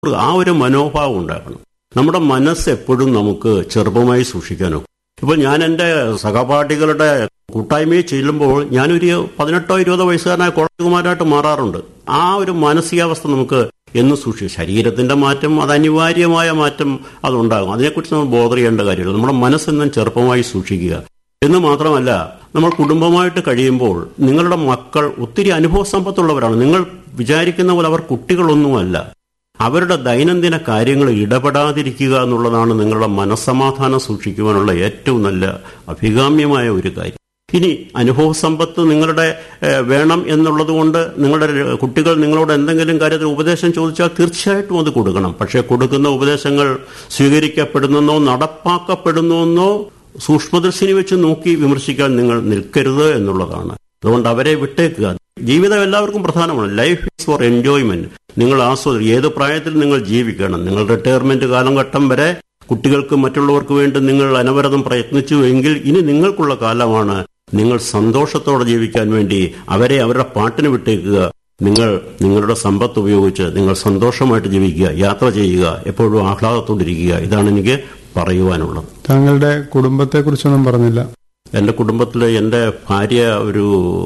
ആ ഒരു മനോഭാവം ഉണ്ടാക്കണം നമ്മുടെ മനസ്സ് എപ്പോഴും നമുക്ക് ചെറുപ്പമായി സൂക്ഷിക്കാനോ ഇപ്പോൾ ഞാൻ എൻ്റെ സഹപാഠികളുടെ കൂട്ടായ്മയിൽ ചെല്ലുമ്പോൾ ഞാനൊരു പതിനെട്ടോ ഇരുപതോ വയസ്സുകാരനായ കോളേജുമാരായിട്ട് മാറാറുണ്ട് ആ ഒരു മാനസികാവസ്ഥ നമുക്ക് എന്ന് സൂക്ഷിക്കും ശരീരത്തിന്റെ മാറ്റം അത് അനിവാര്യമായ മാറ്റം അതുണ്ടാകും അതിനെക്കുറിച്ച് നമ്മൾ ബോധർ ചെയ്യേണ്ട കാര്യമില്ല നമ്മുടെ മനസ്സെന്നും ചെറുപ്പമായി സൂക്ഷിക്കുക എന്ന് മാത്രമല്ല നമ്മൾ കുടുംബമായിട്ട് കഴിയുമ്പോൾ നിങ്ങളുടെ മക്കൾ ഒത്തിരി അനുഭവ സമ്പത്തുള്ളവരാണ് നിങ്ങൾ വിചാരിക്കുന്ന പോലെ അവർ കുട്ടികളൊന്നുമല്ല അവരുടെ ദൈനംദിന കാര്യങ്ങൾ ഇടപെടാതിരിക്കുക എന്നുള്ളതാണ് നിങ്ങളുടെ മനസ്സമാധാനം സൂക്ഷിക്കുവാനുള്ള ഏറ്റവും നല്ല അഭികാമ്യമായ ഒരു കാര്യം ഇനി അനുഭവ സമ്പത്ത് നിങ്ങളുടെ ഏഹ്, വേണം എന്നുള്ളത് കൊണ്ട് നിങ്ങളുടെ ര- കുട്ടികൾ നിങ്ങളോട് എന്തെങ്കിലും കാര്യത്തിൽ ഉപദേശം ചോദിച്ചാൽ തീർച്ചയായിട്ടും അത് കൊടുക്കണം പക്ഷേ കൊടുക്കുന്ന ഉപദേശങ്ങൾ സ്വീകരിക്കപ്പെടുന്നെന്നോ നടപ്പാക്കപ്പെടുന്നെന്നോ സൂക്ഷ്മദർശിനി വെച്ച് നോക്കി വിമർശിക്കാൻ നിങ്ങൾ നിൽക്കരുത് എന്നുള്ളതാണ് അതുകൊണ്ട് അവരെ വിട്ടേക്കുക ജീവിതം എല്ലാവർക്കും പ്രധാനമാണ് ലൈഫ് ഈസ് ഫോർ എൻജോയ്മെന്റ് നിങ്ങൾ ആസ്വദി ഏത് പ്രായത്തിൽ നിങ്ങൾ ജീവിക്കണം നിങ്ങൾ റിട്ടയർമെന്റ് കാലഘട്ടം വരെ കുട്ടികൾക്ക് മറ്റുള്ളവർക്ക് വേണ്ടി നിങ്ങൾ അനവരതം പ്രയത്നിച്ചു എങ്കിൽ ഇനി നിങ്ങൾക്കുള്ള കാലമാണ് നിങ്ങൾ സന്തോഷത്തോടെ ജീവിക്കാൻ വേണ്ടി അവരെ അവരുടെ പാട്ടിന് വിട്ടേക്കുക നിങ്ങൾ നിങ്ങളുടെ സമ്പത്ത് ഉപയോഗിച്ച് നിങ്ങൾ സന്തോഷമായിട്ട് ജീവിക്കുക യാത്ര ചെയ്യുക എപ്പോഴും ആഹ്ലാദത്തോടിരിക്കുക ഇതാണ് എനിക്ക് പറയുവാനുള്ളത് താങ്കളുടെ കുടുംബത്തെക്കുറിച്ചൊന്നും പറഞ്ഞില്ല എന്റെ കുടുംബത്തിൽ എന്റെ ഭാര്യ ഒരു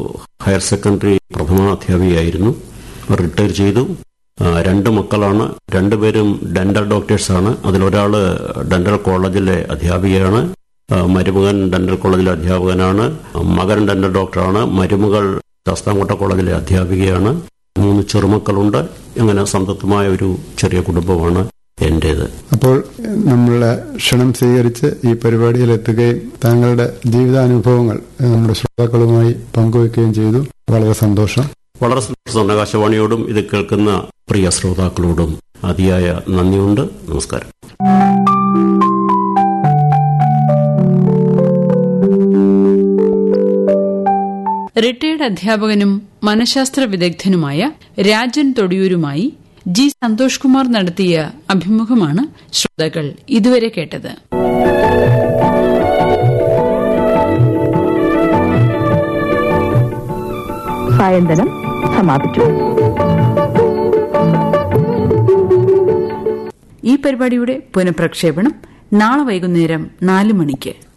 ഹയർ സെക്കൻഡറി പ്രഥമാധ്യാപികയായിരുന്നു റിട്ടയർ ചെയ്തു ആ, രണ്ട് മക്കളാണ് രണ്ടുപേരും ഡെന്റൽ ഡോക്ടേഴ്സാണ് അതിലൊരാള് ഡെന്റൽ കോളേജിലെ അധ്യാപികയാണ് ആ, മരുമകൻ ഡെന്റൽ കോളേജിലെ അധ്യാപകനാണ് മകൻ ഡെന്റൽ ഡോക്ടറാണ് മരുമകൾ ശാസ്താംകോട്ട കോളേജിലെ അധ്യാപികയാണ് മൂന്ന് ചെറുമക്കളുണ്ട് അങ്ങനെ സന്തതമായ ഒരു ചെറിയ കുടുംബമാണ് എന്റേത് അപ്പോൾ നമ്മളെ ക്ഷണം സ്വീകരിച്ച് ഈ പരിപാടിയിൽ എത്തുകയും താങ്കളുടെ ജീവിതാനുഭവങ്ങൾ നമ്മുടെ ശ്രോതാക്കളുമായി പങ്കുവയ്ക്കുകയും ചെയ്തു വളരെ സന്തോഷം വളരെ സന്തോഷം ആകാശവാണിയോടും ഇത് കേൾക്കുന്ന പ്രിയ ശ്രോതാക്കളോടും അതിയായ നന്ദിയുണ്ട് നമസ്കാരം റിട്ടയർഡ് അധ്യാപകനും മനഃശാസ്ത്ര വിദഗ്ധനുമായ രാജൻ തൊടിയൂരുമായി ജി സന്തോഷ് കുമാർ നടത്തിയ അഭിമുഖമാണ് ശ്രോതാക്കൾ ഇതുവരെ കേട്ടത് സായന്തനം സമാപിച്ചു ഈ പരിപാടിയുടെ പുനഃപ്രക്ഷേപണം നാളെ വൈകുന്നേരം നാല് മണിക്ക്